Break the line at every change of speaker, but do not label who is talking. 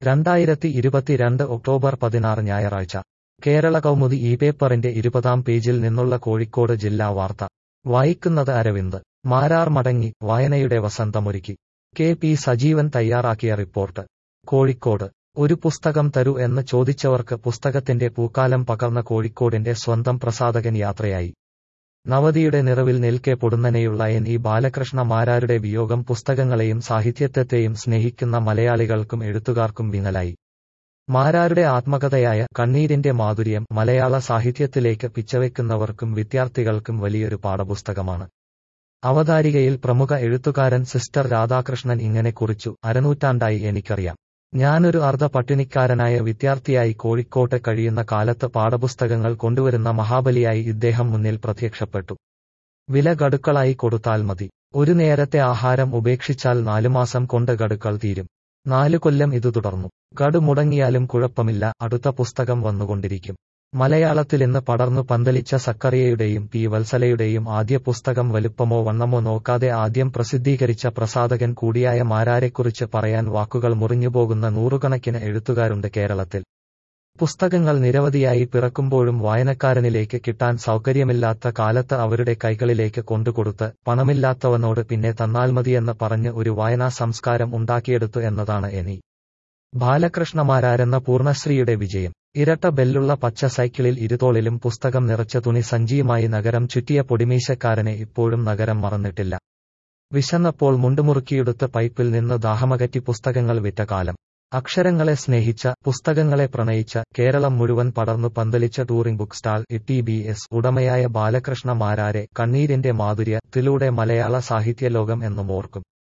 രണ്ടായിരത്തി ഇരുപത്തിരണ്ട് ഒക്ടോബർ പതിനാറ് ഞായറാഴ്ച കേരള കൗമുദി ഈ പേപ്പറിന്റെ ഇരുപതാം പേജിൽ നിന്നുള്ള കോഴിക്കോട് ജില്ലാ വാർത്ത വായിക്കുന്നത് അരവിന്ദ് മാരാർ മടങ്ങി വായനയുടെ വസന്തമൊരുക്കി കെ പി സജീവൻ തയ്യാറാക്കിയ റിപ്പോർട്ട് കോഴിക്കോട് ഒരു പുസ്തകം തരൂ എന്ന് ചോദിച്ചവർക്ക് പുസ്തകത്തിന്റെ പൂക്കാലം പകർന്ന കോഴിക്കോടിന്റെ സ്വന്തം പ്രസാധകൻ യാത്രയായി നവതിയുടെ നിറവിൽ നിൽക്കെ പൊടുന്നനെയുള്ള എൻ ഇ ബാലകൃഷ്ണ മാരാരുടെ വിയോഗം പുസ്തകങ്ങളെയും സാഹിത്യത്തെയും സ്നേഹിക്കുന്ന മലയാളികൾക്കും എഴുത്തുകാർക്കും വിങ്ങലായി മാരാരുടെ ആത്മകഥയായ കണ്ണീരിന്റെ മാധുര്യം മലയാള സാഹിത്യത്തിലേക്ക് പിച്ചവെക്കുന്നവർക്കും വിദ്യാർത്ഥികൾക്കും വലിയൊരു പാഠപുസ്തകമാണ് അവതാരികയിൽ പ്രമുഖ എഴുത്തുകാരൻ സിസ്റ്റർ രാധാകൃഷ്ണൻ ഇങ്ങനെ കുറിച്ചു അരനൂറ്റാണ്ടായി എനിക്കറിയാം ഞാനൊരു അർദ്ധ പട്ടിണിക്കാരനായ വിദ്യാർത്ഥിയായി കോഴിക്കോട്ട് കഴിയുന്ന കാലത്ത് പാഠപുസ്തകങ്ങൾ കൊണ്ടുവരുന്ന മഹാബലിയായി ഇദ്ദേഹം മുന്നിൽ പ്രത്യക്ഷപ്പെട്ടു വില ഗഡുക്കളായി കൊടുത്താൽ മതി ഒരു നേരത്തെ ആഹാരം ഉപേക്ഷിച്ചാൽ നാലുമാസം കൊണ്ട് ഗഡുക്കൾ തീരും നാലു കൊല്ലം ഇത് തുടർന്നു ഗഡു മുടങ്ങിയാലും കുഴപ്പമില്ല അടുത്ത പുസ്തകം വന്നുകൊണ്ടിരിക്കും മലയാളത്തിലിന്ന് പടർന്നു പന്തലിച്ച സക്കറിയയുടെയും പി വത്സലയുടെയും ആദ്യ പുസ്തകം വലുപ്പമോ വണ്ണമോ നോക്കാതെ ആദ്യം പ്രസിദ്ധീകരിച്ച പ്രസാധകൻ കൂടിയായ മാരാരെക്കുറിച്ച് പറയാൻ വാക്കുകൾ മുറിഞ്ഞുപോകുന്ന നൂറുകണക്കിന് എഴുത്തുകാരുണ്ട് കേരളത്തിൽ പുസ്തകങ്ങൾ നിരവധിയായി പിറക്കുമ്പോഴും വായനക്കാരനിലേക്ക് കിട്ടാൻ സൗകര്യമില്ലാത്ത കാലത്ത് അവരുടെ കൈകളിലേക്ക് കൊണ്ടുകൊടുത്ത് പണമില്ലാത്തവനോട് പിന്നെ തന്നാൽ മതിയെന്ന് പറഞ്ഞ് ഒരു വായനാ സംസ്കാരം ഉണ്ടാക്കിയെടുത്തു എന്നതാണ് എനി ബാലകൃഷ്ണമാരാരെന്ന പൂർണ്ണശ്രീയുടെ വിജയം ഇരട്ട ബെല്ലുള്ള പച്ച സൈക്കിളിൽ ഇരുതോളിലും പുസ്തകം നിറച്ച തുണി സഞ്ചിയുമായി നഗരം ചുറ്റിയ പൊടിമീശക്കാരനെ ഇപ്പോഴും നഗരം മറന്നിട്ടില്ല വിശന്നപ്പോൾ മുണ്ടുമുറുക്കിയെടുത്ത് പൈപ്പിൽ നിന്ന് ദാഹമകറ്റി പുസ്തകങ്ങൾ വിറ്റ കാലം അക്ഷരങ്ങളെ സ്നേഹിച്ച പുസ്തകങ്ങളെ പ്രണയിച്ച കേരളം മുഴുവൻ പടർന്നു പന്തലിച്ച touring book stall T B S ഉടമയായ ബാലകൃഷ്ണ മാരാരെ കണ്ണീരിന്റെ മാധുര്യത്തിലൂടെ മലയാള സാഹിത്യലോകം എന്നും ഓർക്കും